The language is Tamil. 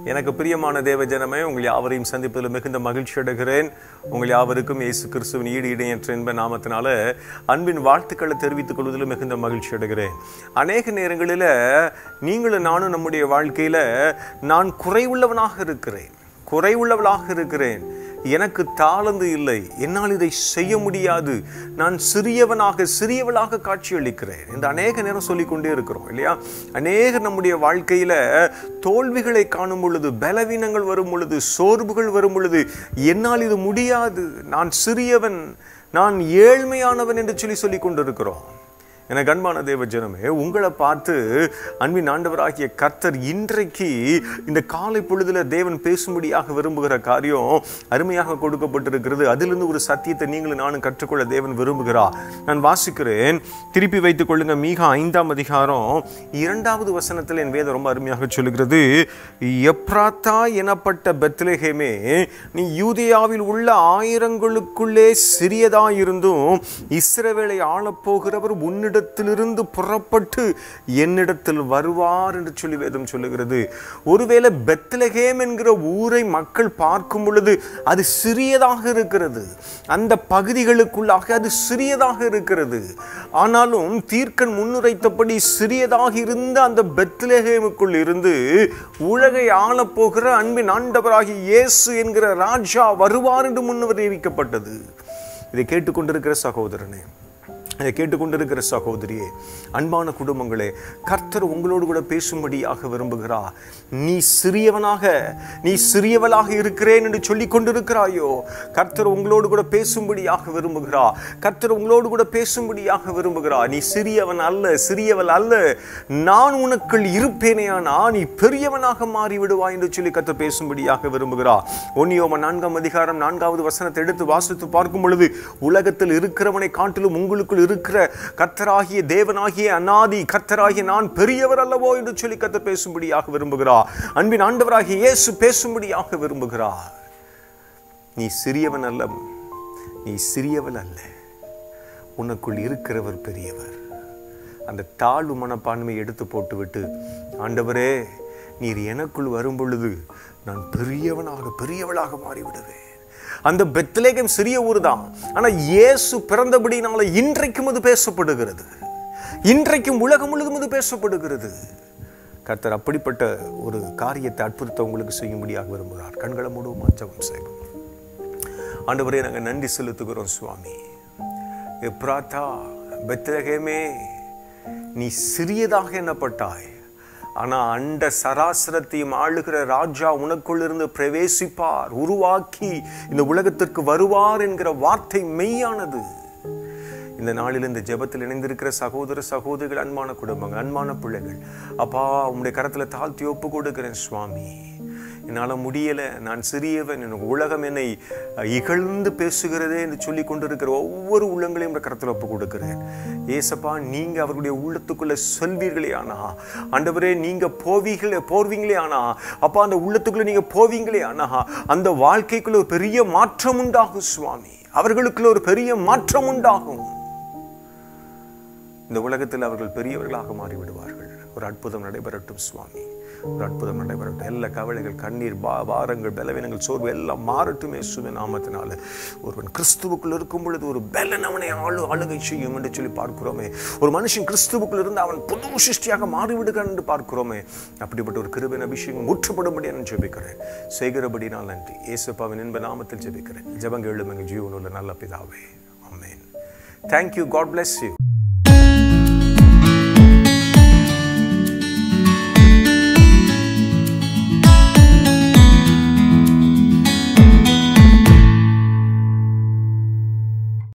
எனக்கு பிரியமான தேவ ஜனமே உங்கள் யாவரையும் சந்திப்பதில் மிகுந்த மகிழ்ச்சி அடைகிறேன் உங்கள் யாவருக்கும் இயேசு கிறிஸ்துவின் ஈடு இடையற்ற என்ப நாமத்தினால அன்பின் வாழ்த்துக்களை தெரிவித்துக் கொள்வதில் மிகுந்த மகிழ்ச்சி அடைகிறேன் அநேக நேரங்களில் நீங்களும் நானும் நம்முடைய வாழ்க்கையில நான் குறைவுள்ளவனாக இருக்கிறேன் குறைவுள்ளவளாக இருக்கிறேன் எனக்கு தாளந்து இல்லை என்னால் இதை செய்ய முடியாது நான் சிறியவனாக சிறியவளாக காட்சியளிக்கிறேன் என்று அநேக நேரம் சொல்லிக்கொண்டே இருக்கிறோம் இல்லையா அநேக நம்முடைய வாழ்க்கையில தோல்விகளை காணும் பொழுது பலவீனங்கள் வரும் பொழுது சோர்வுகள் வரும் பொழுது என்னால் இது முடியாது நான் சிறியவன் நான் ஏழ்மையானவன் என்று சொல்லி சொல்லிக் கொண்டிருக்கிறோம் எனக்கு அன்பான தேவ ஜனமே உங்களை பார்த்து அன்பின் ஆண்டவராகிய கர்த்தர் இன்றைக்கு இந்த காலை பொழுதுல தேவன் பேசும்படியாக விரும்புகிற காரியம் அருமையாக கொடுக்கப்பட்டிருக்கிறது அதிலிருந்து ஒரு சத்தியத்தை நீங்களும் நானும் கற்றுக்கொள்ள தேவன் விரும்புகிறார் நான் வாசிக்கிறேன் திருப்பி வைத்துக் கொள்ளுங்க மீக ஐந்தாம் அதிகாரம் இரண்டாவது வசனத்தில் என் வேதம் ரொம்ப அருமையாக சொல்லுகிறது எப்ராத்தா எனப்பட்ட பெத்லஹேமே நீ யூதேயாவில் உள்ள ஆயிரங்களுக்குள்ளே சிறியதாயிருந்தும் இஸ்ரவேலை ஆளப்போகிறவர் உன்னிடம் என்னிடத்திலிருந்து புறப்பட்டு என்னிடத்தில் வருவார் என்று சொல்லி வேதம் சொல்லுகிறது ஒருவேளை பெத்லகேம் என்கிற ஊரை மக்கள் பார்க்கும் பொழுது அது சிறியதாக இருக்கிறது அந்த பகுதிகளுக்குள்ளாக அது சிறியதாக இருக்கிறது ஆனாலும் தீர்க்கன் முன்னுரைத்தபடி சிறியதாக இருந்த அந்த பெத்லகேமுக்குள் இருந்து உலகை ஆளப்போகிற அன்பின் ஆண்டவராகி இயேசு என்கிற ராஜா வருவார் என்று முன்னுரைவிக்கப்பட்டது இதை கேட்டுக்கொண்டிருக்கிற சகோதரனே இதை கேட்டுக்கொண்டிருக்கிற சகோதரியே அன்பான குடும்பங்களே கர்த்தர் உங்களோடு கூட பேசும்படியாக விரும்புகிறார் நீ சிறியவனாக நீ சிறியவளாக இருக்கிறேன் என்று சொல்லி கொண்டிருக்கிறாயோ கர்த்தர் உங்களோடு கூட பேசும்படியாக விரும்புகிறார் கர்த்தர் உங்களோடு கூட பேசும்படியாக விரும்புகிறார் நீ சிறியவன் அல்ல சிறியவள் அல்ல நான் உனக்குள் இருப்பேனேயானா நீ பெரியவனாக மாறி விடுவாய் என்று சொல்லி கர்த்தர் பேசும்படியாக விரும்புகிறார் ஒன்னியோம நான்காம் அதிகாரம் நான்காவது வசனத்தை எடுத்து வாசித்து பார்க்கும் பொழுது உலகத்தில் இருக்கிறவனை காட்டிலும் உங்களுக்குள் இருக்கிற கர்த்தராகிய தேவனாகிய அநாதி கர்த்தராகிய நான் பெரியவர் அல்லவோ என்று சொல்லி கத்த பேசும்படியாக விரும்புகிறார் அன்பின் ஆண்டவராகிய இயேசு பேசும்படியாக விரும்புகிறார் நீ சிறியவன் அல்ல நீ சிறியவள் அல்ல உனக்குள் இருக்கிறவர் பெரியவர் அந்த தாழ்வு மனப்பான்மை எடுத்து போட்டுவிட்டு ஆண்டவரே நீர் எனக்குள் வரும் பொழுது நான் பெரியவனாக பெரியவளாக மாறிவிடுவேன் அந்த பெத்லேகம் சிறிய ஊர் தான் ஆனா இயேசு பிறந்தபடினால இன்றைக்கும் அது பேசப்படுகிறது இன்றைக்கும் உலகம் முழுவதும் அது பேசப்படுகிறது கர்த்தர் அப்படிப்பட்ட ஒரு காரியத்தை அற்புதத்தை உங்களுக்கு செய்யும்படியாக விரும்புகிறார் கண்களை மூடுவோம் ஜபம் செய்வோம் ஆண்டவரே நாங்கள் நன்றி செலுத்துகிறோம் சுவாமி எப்ராத்தா பெத்லகேமே நீ சிறியதாக எண்ணப்பட்டாய் ஆனா அண்ட சராசரத்தையும் ஆளுகிற ராஜா உனக்குள் இருந்து பிரவேசிப்பார் உருவாக்கி இந்த உலகத்திற்கு வருவார் என்கிற வார்த்தை மெய்யானது இந்த நாளில் இந்த ஜெபத்தில் இணைந்திருக்கிற சகோதர சகோதரிகள் அன்பான குடும்பங்கள் அன்பான பிள்ளைகள் அப்பா உங்களுடைய கரத்துல தாழ்த்தி ஒப்பு கொடுக்கிறேன் சுவாமி என்னால் முடியலை நான் சிறியவன் எனக்கு உலகம் என்னை இகழ்ந்து பேசுகிறதே என்று சொல்லி கொண்டிருக்கிற ஒவ்வொரு உள்ளங்களையும் இந்த கரத்தில் ஒப்பு கொடுக்கிறேன் ஏசப்பா நீங்க அவர்களுடைய உள்ளத்துக்குள்ள சொல்வீர்களே ஆனா ஆண்டவரே நீங்க போவீங்களே போர்வீங்களே ஆனா அப்பா அந்த உள்ளத்துக்குள்ள நீங்க போவீங்களே ஆனா அந்த வாழ்க்கைக்குள்ள ஒரு பெரிய மாற்றம் உண்டாகும் சுவாமி அவர்களுக்குள்ள ஒரு பெரிய மாற்றம் உண்டாகும் இந்த உலகத்தில் அவர்கள் பெரியவர்களாக மாறிவிடுவார்கள் ஒரு அற்புதம் நடைபெறட்டும் சுவாமி ஒரு அற்புதம் நடைபெறட்டும் எல்லா கவலைகள் கண்ணீர் பா பாரங்கள் பலவீனங்கள் சோர்வு எல்லாம் மாறட்டும் இயேசுவின் நாமத்தினால ஒருவன் கிறிஸ்துவுக்குள் இருக்கும் பொழுது ஒரு பலன் அவனை ஆளு ஆளுகை செய்யும் என்று சொல்லி பார்க்கிறோமே ஒரு மனுஷன் கிறிஸ்துவுக்குள் இருந்து அவன் புது சிருஷ்டியாக மாறிவிடுகிறான் என்று பார்க்கிறோமே அப்படிப்பட்ட ஒரு கிருபின் அபிஷேகம் முற்றுப்படும்படி நான் ஜெபிக்கிறேன் செய்கிறபடி நான் நன்றி இயேசுப்பாவின் என்ப நாமத்தில் ஜெபிக்கிறேன் ஜெபங்க எழும் எங்கள் ஜீவனுள்ள நல்ல பிதாவே amen thank you God bless you